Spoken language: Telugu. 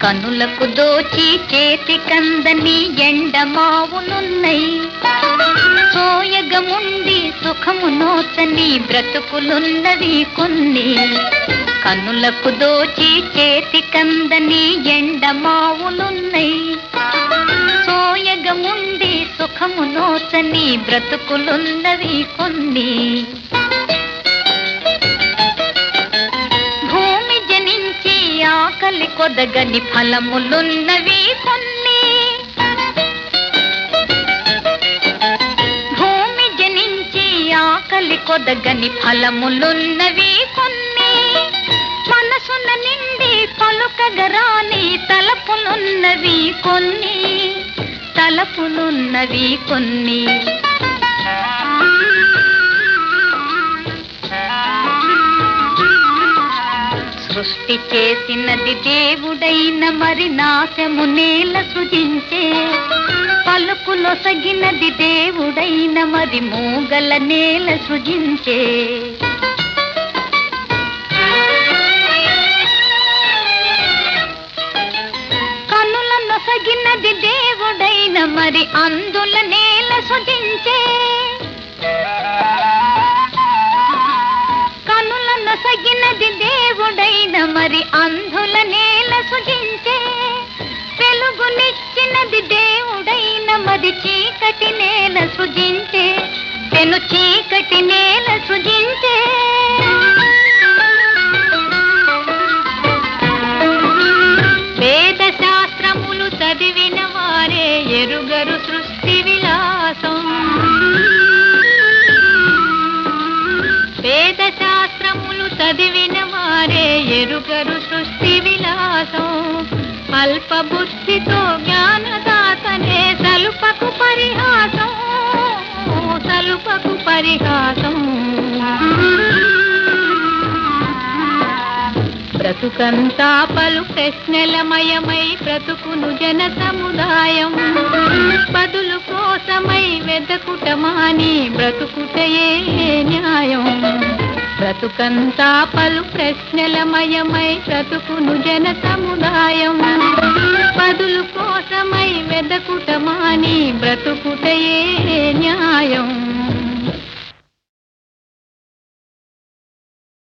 కనులకు దోచి చేతి కందని ఎండమావునున్నై సోయగముండి సుఖము నోచని బ్రతుకులున్నవి కొన్ని కనులకు దోచి చేతి కందని ఎండమావులున్నై సోయగముండి సుఖము నోచని బ్రతుకులున్నవి కొన్ని భూమి జనించి ఆకలి కొదగని ఫలములున్నవి కొన్ని భూమి జనించి ఆకలి కొదగని ఫలములున్నవి కొన్ని మనసున నిండి పలుకగరాని తలపులున్నవి కొన్ని తలపులున్నవి కొన్ని సృష్టి చేసినది దేవుడైన మరి నాశము నేల సృజించే పలుకులొసగినది దేవుడైన మరి మూగల నేల సృజించే కనుల నొసగినది దేవుడైన మరి అందుల నేల సృజించే కనుల నొసగినది దేవుడైన మరి అంధుల నేల సృజించే వెలుగునిచ్చినది దేవుడైన మరి చీకటి నేల సృజించే పెను చీకటి నేల సృజించే వేద శాస్త్రములు చదివిన వారే ఎరుగరు సృష్టి విలాసం వేద శాస్త్రములు చదివిన వారే ఎరుగరు సృష్టి విలాసం అల్ప బుద్ధితో జ్ఞానదాతనే సలుపకు పరిహాసం సలుపకు పరిహాసం బ్రతుకంతా పలు ప్రశ్నలమయమై బ్రతుకును జన సముదాయం బదులు కోసమై వెదకుటమాని బ్రతుకుటయే న్యాయం బ్రతుకంతా పలు ప్రశ్నలమయమై బ్రతుకును జన సముదాయం బదులు కోసమై వెదకుటమాని బ్రతుకుటయే న్యాయం